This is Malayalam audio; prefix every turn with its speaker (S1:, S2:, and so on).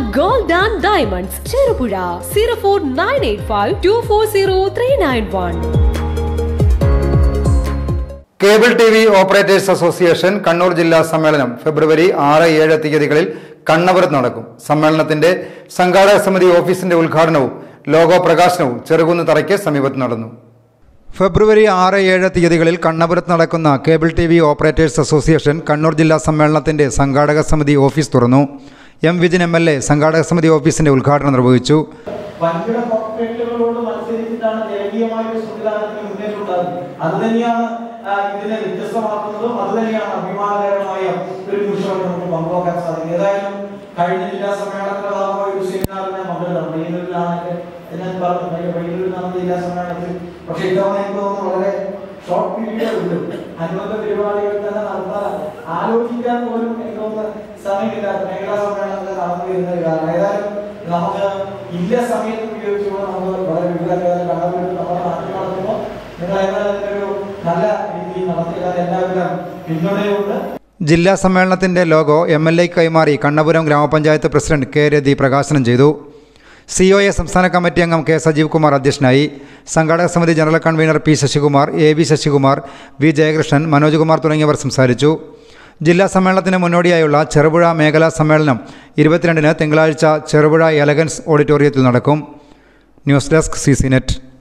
S1: gold and diamonds Cherupuzha zero four nine eight five two four zero three nine one
S2: cable T V operators association Kannur ജില്ലാ സമ്മേളനം ഫെബ്രുവരി ആറ് ഏഴ് തീയതികളിൽ കണ്ണപുരത്ത് നടക്കും സമ്മേളനത്തിന്റെ സംഘാടക സമിതി ഓഫീസിന്റെ ഉദ്ഘാടനവും ലോഗോ പ്രകാശനവും ചെറുകുന്ന് തറയ്ക്ക് സമീപത്ത് നടന്നു ഫെബ്രുവരി ആറ് ഏഴ് തീയതികളിൽ കണ്ണപുരത്ത് നടക്കുന്ന cable T V operators association Kannur ജില്ലാ സമ്മേളനത്തിന്റെ സംഘാടക സമിതി ഓഫീസ് തുറന്നു M Vijin M L A സംഘാടക സമിതി ഓഫീസിന്റെ ഉദ്ഘാടനം നിർവഹിച്ചു
S3: വൻകിട കോർപ്പറേറ്റുകളോട് മത്സരിച്ചിട്ടാണ് ജനകീയമായ ഒരു സംവിധാനത്തിന് മുന്നേറ്റുണ്ടാകുന്നത് അത് തന്നെയാണ് ആ, ഇതിനെ വ്യത്യസ്തമാക്കുന്നതും അത് തന്നെയാണ് അഭിമാനകരമായ ഒരു നിമിഷമായി നമുക്ക് പങ്കുവെക്കാൻ സാധിക്കും ഏതായാലും കഴിഞ്ഞ ജില്ലാ സമ്മേളനത്തിന്റെ ഭാഗമായി ഒരു സെമിനാറിനെ മംഗളം വൈകുന്നേരത്തിലാണെങ്കിൽ ഞാൻ പറഞ്ഞു വൈകുന്നേരം നടന്ന ജില്ലാ സമ്മേളനത്തിൽ പക്ഷേ ഇത്തവണ എനിക്ക് തോന്നുന്നു വളരെ ഷോർട്ട് പീരീഡ് ഉണ്ട് അനുബന്ധ പരിപാടികൾ തന്നെ നടത്താൻ ആലോചിക്കാൻ പോലും എനിക്ക് തോന്നുന്നു സമയമില്ലാത്ത മേഖലാ സമ്മേളനത്തിൽ നടന്നു വരുന്ന ഒരു കാലം ഏതായാലും നമുക്ക് ഇല്ല സമയത്ത് ഉപയോഗിച്ചുകൊണ്ട് നമുക്ക് വളരെ വിപുലമായ കണ്ടപ്പോൾ നമ്മുടെ നാട്ടിൽ നടത്തുമ്പോൾ നിങ്ങൾ ഏതായാലും അതിനൊരു നല്ല രീതിയിൽ നടത്തിയാൽ എല്ലാവിധ പിന്തുണയുണ്ട്
S2: ജില്ലാ സമ്മേളനത്തിന്റെ ലോഗോ എം എൽ എ കൈമാറി കണ്ണപുരം ഗ്രാമപഞ്ചായത്ത് പ്രസിഡന്റ് കെ രതി പ്രകാശനം ചെയ്തു സി ഒ എ സംസ്ഥാന കമ്മിറ്റി അംഗം കെ സജീവ് കുമാർ അധ്യക്ഷനായി സംഘാടക സമിതി general convener P Sasikumar A V Sasikumar V Jayakrishnan Manoj Kumar തുടങ്ങിയവർ സംസാരിച്ചു ജില്ലാ സമ്മേളനത്തിന് മുന്നോടിയായുള്ള ചെറുപുഴ മേഖലാ സമ്മേളനം ഇരുപത്തിരണ്ടിന് തിങ്കളാഴ്ച ചെറുപുഴ എലഗൻസ് ഓഡിറ്റോറിയത്തിൽ നടക്കും news desk C C net